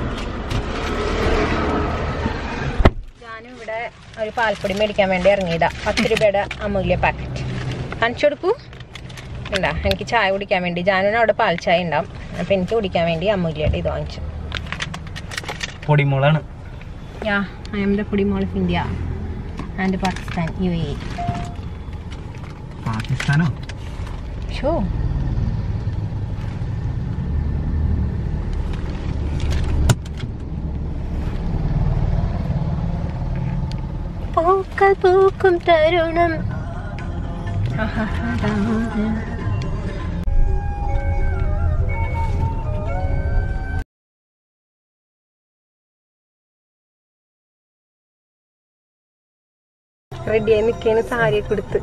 ഞാനും ഇവിടെ ഒരു പാൽപ്പൊടി മേടിക്കാൻ വേണ്ടി ഇറങ്ങിയതാ പത്ത് രൂപയുടെ അമൂല്യ പാക്കറ്റ് കാണിച്ചു കൊടുക്കൂ ഉണ്ടാ എനിക്ക് ചായ കുടിക്കാൻ വേണ്ടി ജാനുവിന് അവിടെ പാൽ ചായ ഉണ്ടാവും അപ്പം എനിക്ക് കുടിക്കാൻ വേണ്ടി അമൂല്യയുടെ ഇത് വാങ്ങിച്ചു പൊടിമോളാണ് യാ ഐ എം ദ പൊടി മോൾ ഓഫ് ഇന്ത്യ ആൻഡ് പാകിസ്ഥാൻ യു എ പാകിസ്ഥാനോ ഷോ പൂക്കൾ പൂക്കും തരുണം റെഡിയായി നിൽക്കേന് സാരിയെ കൊടുത്ത്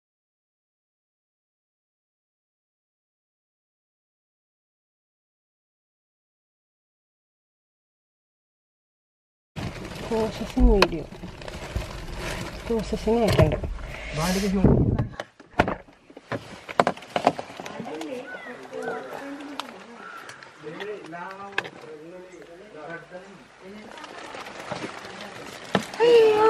പ്രോസസ്സിങ് വീഡിയോ പ്രോസസ്സിങ് ആയിട്ടുണ്ട് അയ്യോ.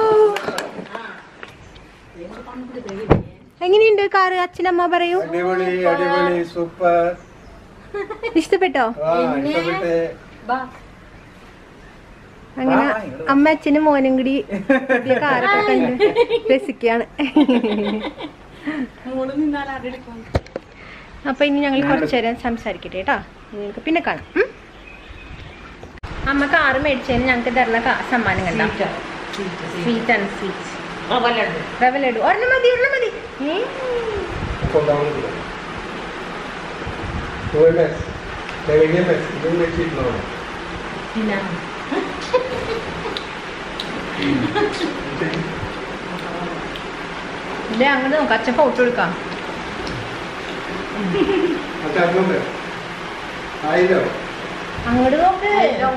എങ്ങനെയുണ്ട് കാറ് അച്ഛനമ്മ പറയൂ അടിപൊളി അടിപൊളി സൂപ്പർ ഇഷ്ടപ്പെട്ടോ ആ ഇഷ്ടപ്പെട്ട് അങ്ങനെ അമ്മ അച്ഛനും മോനും കൂടി പുതിയ കാറൊക്കെ കണ്ട് രസിക്കാണ് അപ്പൊ ഇനി ഞങ്ങൾ കുറച്ചു നേരം സംസാരിക്കട്ടെ കേട്ടോ നിങ്ങൾക്ക് പിന്നെ കാണാം ഉം? അമ്മ കാറ് മേടിച്ചതിന് ഞങ്ങൾക്ക് തരുന്ന കാ- സമ്മാനം കണ്ട സ്വീറ്റ് ആൻഡ് സ്വീറ്റ് റവ ലഡു ഒരെണ്ണം മതി ഒരെണ്ണം മതി ഉം. കൊണ്ടാവുന്നില്ല OMS. AMS. ഇതും വെച്ചിട്ടുണ്ടോ ഇല്ലേ അങ്ങോട്ട് നോക്കാം അച്ഛൻ ഫോട്ടോ എടുക്കാം അച്ഛനുണ്ട് ആയിരോ അങ്ങോട്ട് നോക്ക്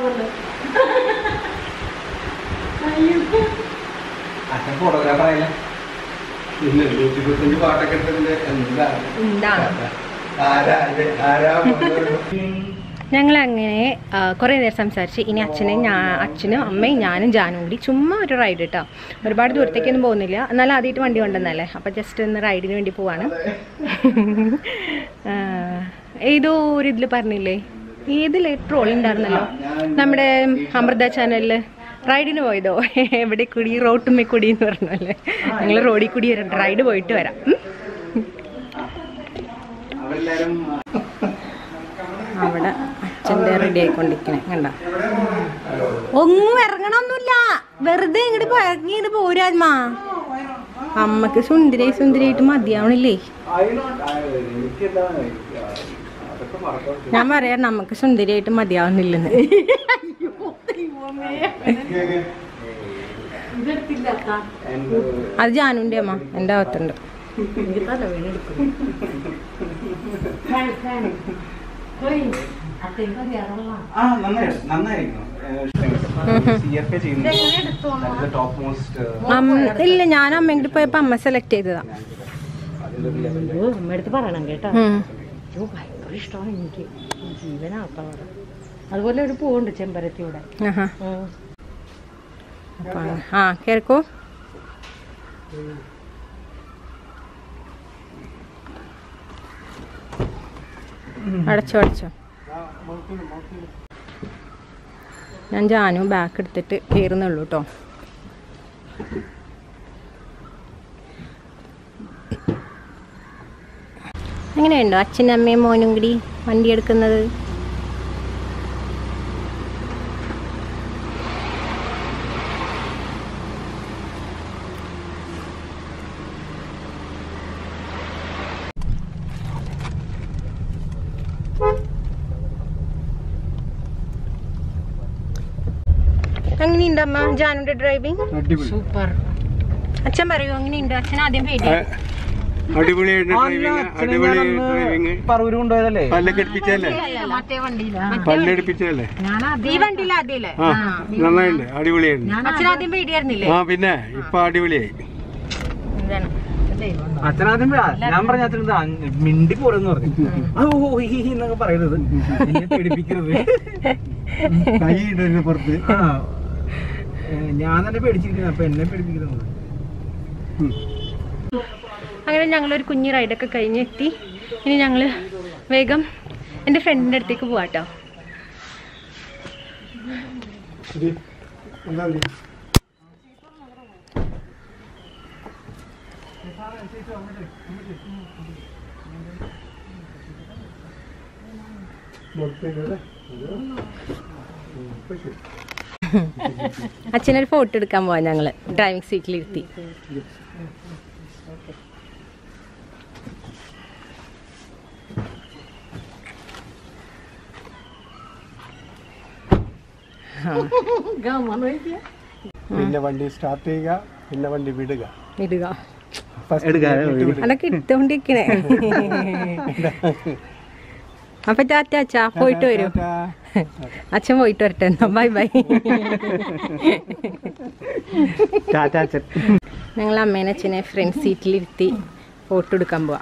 അച്ഛൻ ഫോട്ടോഗ്രാഫർ ആയില്ല ഇന്ന് നൂറ്റി ഇരുപത്തഞ്ച് പാട്ടൊക്കെ എടുത്തതിന്റെ എന്താണ് എന്താണ് ആരാ ഇത്? ആരാ വന്നത്? ഞങ്ങൾ അങ്ങനെ കുറേ നേരം സംസാരിച്ച് ഇനി അച്ഛനും ഞാൻ അച്ഛനും അമ്മയും ഞാനും ജാനും കൂടി ചുമ്മാ ഒരു റൈഡ് കേട്ടോ ഒരുപാട് ദൂരത്തേക്കൊന്നും പോകുന്നില്ല എന്നാലും ആദ്യമായിട്ട് വണ്ടി കൊണ്ടുവന്നല്ലേ അപ്പോൾ ജസ്റ്റ് ഒന്ന് റൈഡിന് വേണ്ടി പോവാണ് ആ, ഏതോ ഒരു ഇതിൽ പറഞ്ഞില്ലേ ഏതിൽ ട്രോൾ ഉണ്ടായിരുന്നല്ലോ നമ്മുടെ അമൃത ചാനലിൽ റൈഡിന് പോയതോ എവിടെ കൂടി റോട്ടുമ്മേ കൂടി എന്ന് പറഞ്ഞല്ലേ ഞങ്ങൾ റോഡിൽ കൂടി ഒരു റൈഡ് പോയിട്ട് വരാം ഉം? അവരെല്ലാരും അവിടെ അച്ഛൻ്റെ റെഡി ആയിക്കൊണ്ടിരിക്കണേ കണ്ട ഒന്നും ഇറങ്ങണമൊന്നുമില്ല വെറുതെ ഇങ്ങോട്ട് ഇറങ്ങിയത് പോരാത്മാ അമ്മക്ക് സുന്ദരി സുന്ദരിയായിട്ട് മതിയാവണില്ലേ എനിക്കെന്താ അതൊക്കെ മറക്കാം ഞാൻ പറയാം നമുക്ക് സുന്ദരിയായിട്ട് മതിയാവുന്നില്ലെന്ന് അത് ജാനുവിൻ്റെ അമ്മ എൻ്റെ അകത്തുണ്ട് ആ നന്നായി നന്നായിരിക്കും സി എഫ് എ ചെയ്യുന്നു ടോപ്പ് മോസ്റ്റ് അമ്മ- ഇല്ല ഞാൻ അമ്മയും കൂടി പോയപ്പോ അമ്മ സെലക്ട് ചെയ്തതാ അതിന്റെ ഒരു ലെവലിൽ അമ്മയടുത്ത് പറയണം കേട്ടോ ഉം. അയ്യോ ഭയങ്കര ഇഷ്ടമാണ് എനിക്ക് ജീവനാട്ടവർ അതുപോലെ ഒരു പൂവുണ്ട് ചെമ്പരത്തിയുടെ ആഹാ. അപ്പൊ അങ്ങനെ. ആ കേൾക്കൂ അടച്ചോ അടച്ചോ ഞാൻ ജാനു ബാക്ക് എടുത്തിട്ട് കയറുന്നുള്ളൂ കേട്ടോ എങ്ങനെയുണ്ടോ അച്ഛനും അമ്മയും മോനും കൂടി വണ്ടി എടുക്കുന്നത് എങ്ങനെയുണ്ട് അമ്മ ജാനുന്റെ ഡ്രൈവിംഗ് അടിപൊളി സൂപ്പർ അച്ഛൻ പറയൂ എങ്ങനെയുണ്ട് അച്ഛൻ ആദ്യം പേടിയാ അടിപൊളിയായിട്ട് ഡ്രൈവിങ് അടിപൊളി ഡ്രൈവിങ് പറവൂര് കൊണ്ടുപോയതല്ലേ പല്ലൊക്കെ എടുപ്പിച്ചല്ലേ മറ്റേ വണ്ടിയിലാ പല്ലെടുപ്പിച്ചല്ലേ ഈ വണ്ടിയിൽ ആദ്യമല്ലേ ആ നന്നായിട്ടുണ്ട് അടിപൊളിയായിരുന്നു അച്ഛൻ ആദ്യം പേടിയായിരുന്നില്ലേ ആ പിന്നെ ഇപ്പൊ അടിപൊളിയായി ഇതാണ്. അച്ഛനാദ്യം ഞാൻ പറഞ്ഞ അച്ഛൻ മിണ്ടി പോരെന്ന് പറഞ്ഞു ആ, ഓ ഓ, ഈ എന്നൊക്കെ പറയരുത് എന്നെ പേടിപ്പിക്കരുത് കൈ ഇടരുത് പുറത്ത് ആ ഏ, ഞാൻ തന്നെ പേടിച്ചിരിക്കുന്നു അപ്പൊ എന്നെ പേടിപ്പിക്കരുത് അങ്ങനെ ഞങ്ങളൊരു കുഞ്ഞു റൈഡൊക്കെ കഴിഞ്ഞ് എത്തി ഇനി ഞങ്ങൾ വേഗം എൻ്റെ ഫ്രണ്ടിൻ്റെ അടുത്തേക്ക് പോവാട്ടോ അച്ഛനൊരു ഫോട്ടോ എടുക്കാൻ പോവാ ഞങ്ങൾ ഡ്രൈവിംഗ് സീറ്റിലിരുത്തി പിന്നെ വണ്ടി സ്റ്റാർട്ട് ചെയ്യുക പിന്നെ വണ്ടി വിടുക ഇടുക എടുക്കാൻ അതൊക്കെ ഇട്ടുകൊണ്ടിരിക്കണേ അപ്പൊ ടാറ്റ അച്ഛാ പോയിട്ട് വരും അച്ഛൻ പോയിട്ട് വരട്ടെ എന്നാ ബൈ ബൈ ടാറ്റ അച്ഛൻ ഞങ്ങൾ അമ്മേനെ അച്ഛനെ ഫ്രണ്ട് സീറ്റിലിരുത്തി ഫോട്ടോ എടുക്കാൻ പോവാ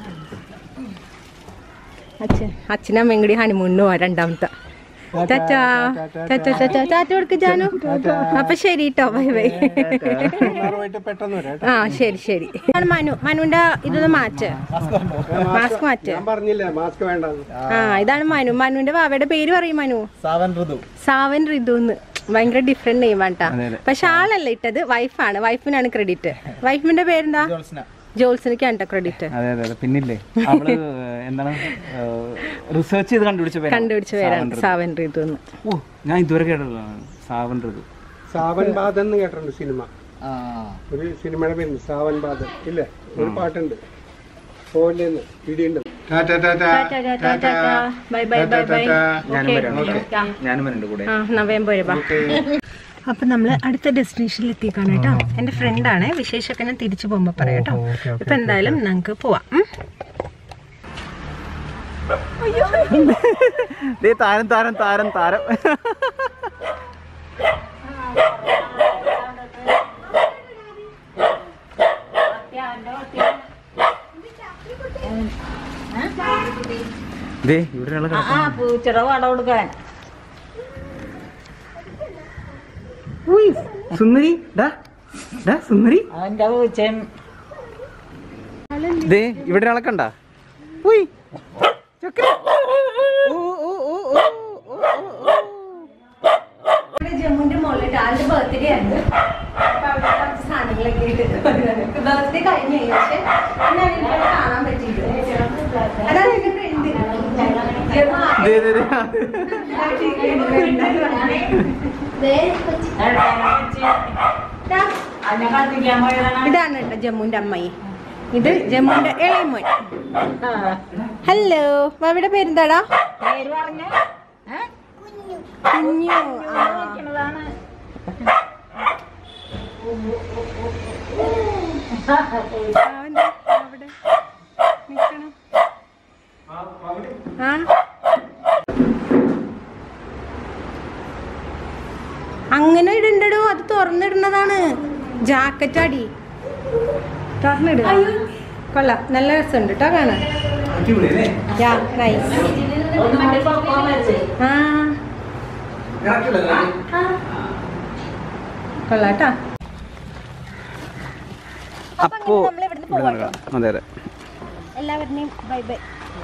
അച്ഛൻ അച്ഛനും അമ്മയും കൂടി ഹണിമൂണിന് പോവാ രണ്ടാമത്തെ ടാറ്റാ ടാറ്റ ടാറ്റ ടാറ്റ കൊടുക്ക് ജാനു അപ്പൊ ശരി കേട്ടോ ബൈ ബൈ പോയിട്ട് പെട്ടെന്ന് വരാം ആ ശരി ശരി ആണ് മനു മനുവിന്റെ ഇതൊന്ന് മാറ്റ് മാസ്ക് മാറ്റ് ഞാൻ പറഞ്ഞില്ലേ മാസ്ക് വേണ്ടെന്ന് ആ ഇതാണ് മനു മനുവിന്റെ വാവയുടെ പേര് പറയും മനു സാവൻ ഋതു സാവൻ ഋതുന്ന് ഭയങ്കര ഡിഫറെന്റ് നെയിം ആട്ടാ അതെ, അതെ. പക്ഷെ ആളല്ല ഇട്ടത് വൈഫാണ് വൈഫിനാണ് ക്രെഡിറ്റ് വൈഫിന്റെ പേരെന്താ ജോൾസിനൊക്കെയാണ് കേട്ടോ ക്രെഡിറ്റ് അതെ അതെ അതെ പിന്നില്ലേ അവള് എന്താണ് റിസർച്ച് ചെയ്ത് കണ്ടുപിടിച്ച പേരാണ്. കണ്ടുപിടിച്ച പേരാണ് സാവൻ ഋതു. സാവൻ ഋതു എന്ന് ഓ ഞാൻ ഇതുവരെ കേട്ടതാണ് സാവൻ ഋതു സാവൻ ബാധൻ എന്ന് കേട്ടിട്ടുണ്ട് സിനിമ ആ ഒരു സിനിമയുടെ പേര് സാവൻ ബാധൻ ഇല്ലേ ഒരു പാട്ടുണ്ട് ഫോണിൽ ഇടിയുണ്ട് ബൈ ബൈ ബൈ ബൈ ഞാനും വരാം ഞാനും വരണ്ട് കൂടെ ആ നവംബർ ബാ അപ്പൊ നമ്മള് അടുത്ത ഡെസ്റ്റിനേഷനിൽ എത്തിക്കാണ് കേട്ടോ എന്റെ ഫ്രണ്ടാണ് വിശേഷമൊക്കെ ഞാൻ തിരിച്ചു പോകുമ്പോ പറയാം കേട്ടോ ഇപ്പൊ എന്തായാലും നമുക്ക് പോവാം ഉം. ദേ താരം താരം താരം താരം ദേ ഇവിടെ ഒരാള് ആ പൂച്ചയുടെ വട കൊടുക്കാൻ ഉയ്, സുന്ദരി ഡാ ഡാ സുന്ദരി അവന്റെ പൂച്ചയും ദേ ഇവിടെ ഒരാളെ കണ്ട ഉയ് ചക്കര ഓ ഓ ഓ ഓ ഓ ഓ ജമ്മുന്റെ മുകളിൽ ആളുടെ ബർത്ത്ഡേ ആയിരുന്നു അപ്പൊ അവിടെ കുറച്ച് സാധനങ്ങളൊക്കെ ഇട്ട് ബർത്ത്ഡേ കഴിഞ്ഞു പക്ഷെ എന്നാലും ഇവിടെ കാണാൻ പറ്റിയില്ല അതാണ് എന്റെ ഫ്രണ്ട് ദേ ദേ ദേ അതിനെ കത്തിക്കാൻ പോയതാണ് ഇതാണ് കേട്ടോ ജമ്മുന്റെ അമ്മായി ഇത് ജമ്മുന്റെ ഇളയമോൻ ഹലോ അവിടെ പേരെന്താടാ പേര് പറഞ്ഞ കുഞ്ഞു ആ. അവൻ ദേ അവിടെ നിക്കണ്. ആ തുറന്നിടുന്നതാണ് ജാക്കറ്റ് അടി തുറന്നിടുക കൊള്ളാം നല്ല രസമുണ്ട് കേട്ടോ കാണാൻ അടിപൊളിയല്ലേ യാ നൈസ് ആ കറക്റ്റല്ലേ കൊള്ളാട്ടാ അപ്പോ ഇവിടെ നടക്കാം. അതെ അതെ എല്ലാവരുടെയും ബൈ ബൈ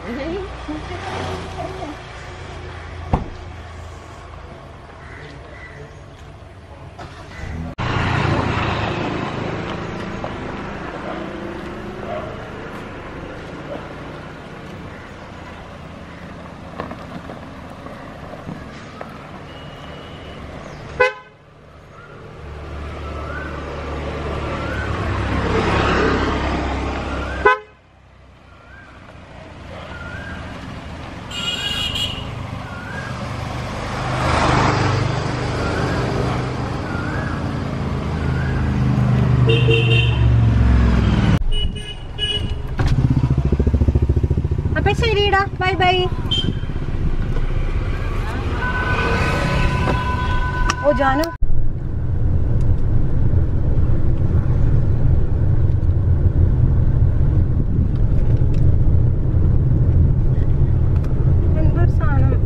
അപ്പൊ ശരിടാ ബൈ ബൈ ഓ ജാനു എന്തൊരു സാധനം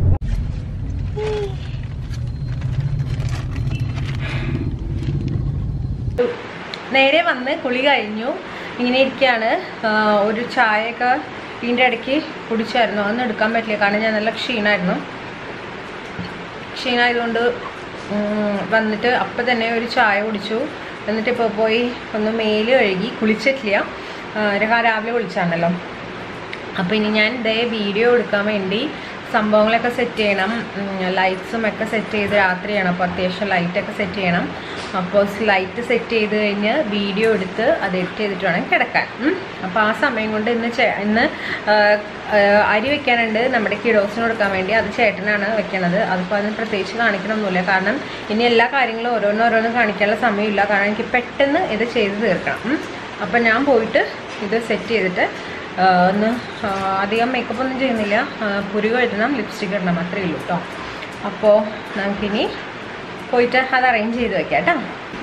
നേരെ വന്ന് കുളി കഴിഞ്ഞു ഇങ്ങനെ ഇരിക്കുകയാണ് ആ, ഒരു ചായയൊക്കെ ഇതിൻ്റെ ഇടയ്ക്ക് കുടിച്ചായിരുന്നു അതൊന്നും എടുക്കാൻ പറ്റില്ല കാരണം ഞാൻ നല്ല ക്ഷീണമായിരുന്നു ക്ഷീണമായതുകൊണ്ട് ഉം, വന്നിട്ട് അപ്പം തന്നെ ഒരു ചായ കുടിച്ചു എന്നിട്ട് ഇപ്പോൾ പോയി ഒന്ന് മേല് കഴുകി കുളിച്ചിട്ടില്ല ആ, രാ- രാവിലെ കുളിച്ചാണല്ലോ അപ്പോൾ ഇനി ഞാൻ ഇതേ വീഡിയോ എടുക്കാൻ വേണ്ടി സംഭവങ്ങളൊക്കെ സെറ്റ് ചെയ്യണം ലൈറ്റ്സും ഒക്കെ സെറ്റ് ചെയ്ത് രാത്രിയാണ് അപ്പോൾ അത്യാവശ്യം ലൈറ്റൊക്കെ സെറ്റ് ചെയ്യണം അപ്പോൾ ലൈറ്റ് സെറ്റ് ചെയ്ത് കഴിഞ്ഞ് വീഡിയോ എടുത്ത് അത് എഡിറ്റ് ചെയ്തിട്ട് വേണം കിടക്കാൻ അപ്പോൾ ആ സമയം കൊണ്ട് ഇന്ന് ചേ ഇന്ന് ആ, ആ, അരി വെക്കാനുണ്ട് നമ്മുടെ കിഡോസിന് കൊടുക്കാൻ വേണ്ടി അത് ചേട്ടനാണ് വെക്കണത് അതിപ്പോൾ അതിന് പ്രത്യേകിച്ച് കാണിക്കണമൊന്നുമില്ല കാരണം ഇനി എല്ലാ കാര്യങ്ങളും ഓരോന്നോരോന്ന് കാണിക്കാനുള്ള സമയമില്ല കാരണം എനിക്ക് പെട്ടെന്ന് ഇത് ചെയ്ത് തീർക്കണം ഉം. അപ്പം ഞാൻ പോയിട്ട് ഇത് സെറ്റ് ചെയ്തിട്ട് ആ, ഒന്ന് ആ, അധികം മേക്കപ്പ് ഒന്നും ചെയ്യുന്നില്ല ആ, പുരുക ഇടണം ലിപ്സ്റ്റിക് ഇടണം അത്രയേ ഉള്ളൂ കേട്ടോ അപ്പോൾ നമുക്കിനി പോയിട്ട് അത് അറേഞ്ച് ചെയ്ത് വെക്കാം കേട്ടോ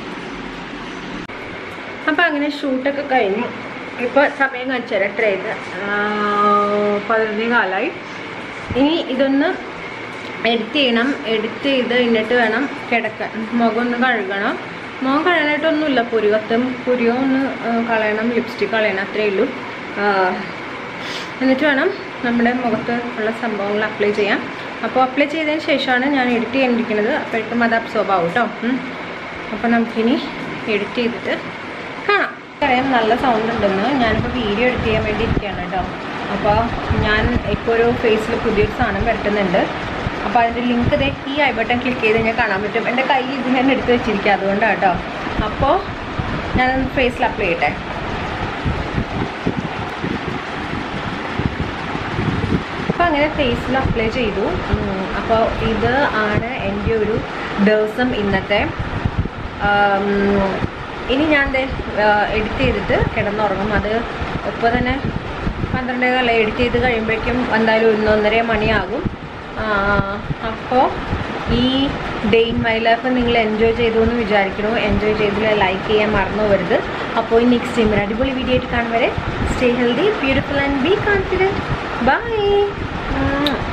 അപ്പോൾ അങ്ങനെ ഷൂട്ടൊക്കെ കഴിഞ്ഞു ഇപ്പോൾ സമയം കാണിച്ചു തരാം എത്രയായത് പതിനൊന്നേ കാലമായി ഇനി ഇതൊന്ന് എഡിറ്റ് ചെയ്യണം എഡിറ്റ് ചെയ്ത് കഴിഞ്ഞിട്ട് വേണം കിടക്കാൻ മുഖം ഒന്ന് കഴുകണം മുഖം കഴുകാനായിട്ടൊന്നുമില്ല പുരുകത്തും പുരിയോ ഒന്ന് ആ, കളയണം ലിപ്സ്റ്റിക് കളയണം അത്രയേ ഉള്ളൂ ആ, എന്നിട്ട് വേണം നമ്മുടെ മുഖത്ത് ഉള്ള സംഭവങ്ങൾ അപ്ലൈ ചെയ്യാൻ അപ്പോൾ അപ്ലൈ ചെയ്തതിന് ശേഷമാണ് ഞാൻ എഡിറ്റ് ചെയ്യാനിരിക്കുന്നത് അപ്പോഴേക്കും അത് അബ്സോർബ് ആവും കേട്ടോ അപ്പോൾ നമുക്കിനി എഡിറ്റ് ചെയ്തിട്ട് കാണാം അറിയാം നല്ല സൗണ്ട് ഉണ്ടെന്ന് ഞാനിപ്പോൾ വീഡിയോ എഡിറ്റ് ചെയ്യാൻ വേണ്ടി ഇരിക്കുകയാണ് കേട്ടോ അപ്പോൾ ഞാൻ ഇപ്പോൾ ഒരു ഫേസിൽ പുതിയൊരു സാധനം പരട്ടുന്നുണ്ട് അപ്പോൾ അതിൻ്റെ ലിങ്ക് ദേ ഈ ഐ ബട്ടൺ ക്ലിക്ക് ചെയ്ത് കഴിഞ്ഞാൽ കാണാൻ പറ്റും എൻ്റെ കയ്യിൽ ഇത് ഞാൻ എടുത്ത് വെച്ചിരിക്കുക അതുകൊണ്ടാണ് കേട്ടോ അപ്പോൾ ഞാനൊന്ന് ഫേസിൽ അപ്ലൈ ചെയ്യട്ടെ അപ്പോൾ അങ്ങനെ ഫേസിൽ അപ്ലൈ ചെയ്തു അപ്പോൾ ഇത് ആണ് എൻ്റെ ഒരു ദിവസം ഇന്നത്തെ ആം, ഇനി ഞാൻ എഡിറ്റ് ചെയ്തിട്ട് കിടന്നുറങ്ങും അത് ഇപ്പോൾ തന്നെ പന്ത്രണ്ടേ കാലം എഡിറ്റ് ചെയ്ത് കഴിയുമ്പോഴേക്കും എന്തായാലും ഒന്നൊന്നര മണിയാകും അപ്പോൾ ഈ ഡേ ഇൻ മൈ ലൈഫ് നിങ്ങൾ എൻജോയ് ചെയ്തു എന്ന് വിചാരിക്കണു എൻജോയ് ചെയ്തില്ല ലൈക്ക് ചെയ്യാൻ മറന്നു വരുത് അപ്പോൾ ഈ നെക്സ്റ്റ് ടൈം ഒരു അടിപൊളി വീഡിയോ ആയിട്ട് കാണും വരെ stay healthy beautiful and be confident by